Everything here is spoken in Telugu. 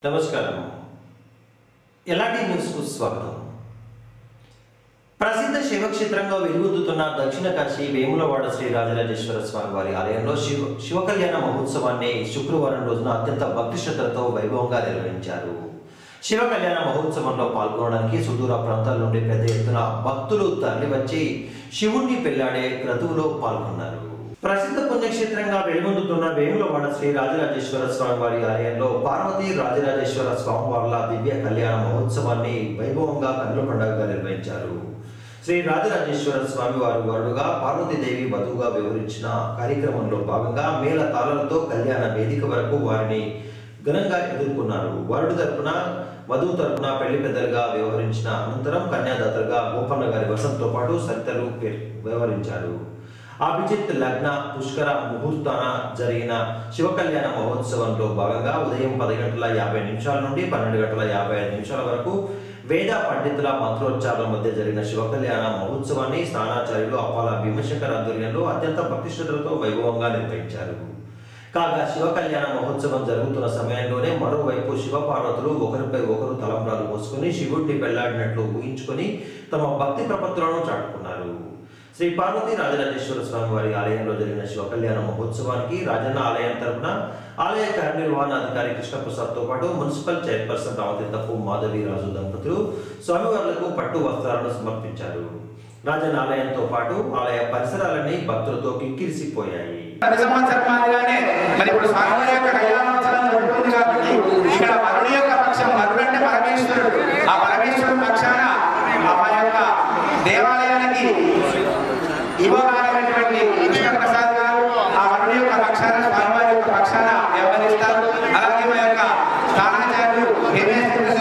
నమస్కారం ఎలాంటి న్యూస్కు స్వాగతం ప్రసిద్ధ శివక్షేత్రంగా వెలుగొందుతున్న దక్షిణ కాశీ వేములవాడ శ్రీ రాజరాజేశ్వర స్వామి వారి ఆలయంలో శివ శివ కళ్యాణ మహోత్సవాన్ని శుక్రవారం రోజున అత్యంత భక్తి శ్రద్ధలతో వైభవంగా నిర్వహించారు శివ కళ్యాణ మహోత్సవంలో పాల్గొనడానికి సుదూర ప్రాంతాల నుండి పెద్ద ఎత్తున భక్తులు తరలివచ్చి శివుణ్ణి పెళ్లాడే క్రతువులో పాల్గొన్నారు ప్రసిద్ధ పుణ్యక్షేత్రంగా వెలుగొందుతున్న వేములవాడ శ్రీ రాజరాజేశ్వర స్వామి వారి ఆలయంలో పార్వతీ రాజరాజేశ్వర స్వామి వార్ల దివ్య కళ్యాణ మహోత్సవాన్ని వైభవంగా కన్నుల పండుగగా నిర్వహించారు శ్రీ రాజరాజేశ్వర స్వామి వారు వరుడుగా పార్వతీదేవి వధువుగా వివరించిన కార్యక్రమంలో భాగంగా మేళ తాళలతో కళ్యాణ వేదిక వరకు వారిని ఘనంగా ఎదుర్కొన్నారు వరుడు తరపున వధువు తరపున పెళ్లి పెద్దలుగా వ్యవహరించిన అనంతరం కన్యాదాతలుగా గోపన్న గారి వసంతతో పాటు సరితలు పేర్- వ్యవహరించారు అభిజిత్ లగ్న పుష్కర ముహూర్తాన జరిగిన శివ కళ్యాణ మహోత్సవంలో భాగంగా ఉదయం పది గంటల యాభై నిమిషాల నుండి పన్నెండు గంటల యాభై ఐదు నిమిషాల వరకు వేద పండితుల మంత్రోచ్చారణల మధ్య జరిగిన శివ కళ్యాణ మహోత్సవాన్ని స్నానాచార్యులు అప్పాల భీమశంకర్ ఆధ్వర్యంలో అత్యంత భక్తి శ్రద్ధలతో వైభవంగా నిర్వహించారు కాగా శివ కళ్యాణ మహోత్సవం జరుగుతున్న సమయంలోనే మరోవైపు శివ పార్వతులు ఒకరిపై ఒకరు తలంబ్రాలు మోసుకుని శివుడిని పెళ్లాడినట్లు ఊహించుకొని తమ భక్తి ప్రపత్తులను చాటుకున్నారు శ్రీ పార్వతీ రాజరాజేశ్వర స్వామి వారి ఆలయంలో జరిగిన శివ కళ్యాణ మహోత్సవానికి రాజన్న ఆలయం తరపున ఆలయ కార్యనిర్వహణాధికారి కృష్ణప్రసాద్తో పాటు మున్సిపల్ చైర్పర్సన్ రామతీర్థపు మాధవి రాజు దంపతులు స్వామివార్లకు పట్టు వస్త్రాలను సమర్పించారు రాజన్న ఆలయంతో పాటు ఆలయ పరిసరాలన్నీ భక్తులతో కిక్కిరిసిపోయాయి ప్రతి సంవత్సరం మాదిరిగానే మరి ఇప్పుడు స్వామివారి యొక్క కళ్యాణోత్సవం జరుగుతుంది కాబట్టి ఇక్కడ వరుడి యొక్క పక్షం వరుడు అంటే పరమేశ్వరుడు ఆ పరమేశ్వరుడు పక్షాన ఆ మా యొక్క దేవాలయానికి ఇవ్వగానటువంటి కృష్ణ ప్రసాద్ గారు ఆ వరుడి యొక్క పక్షాన స్వామివారి యొక్క పక్షాన వ్యవహరిస్తారు అలాగే మా యొక్క స్థానాచార్యులు హేమేశ్వర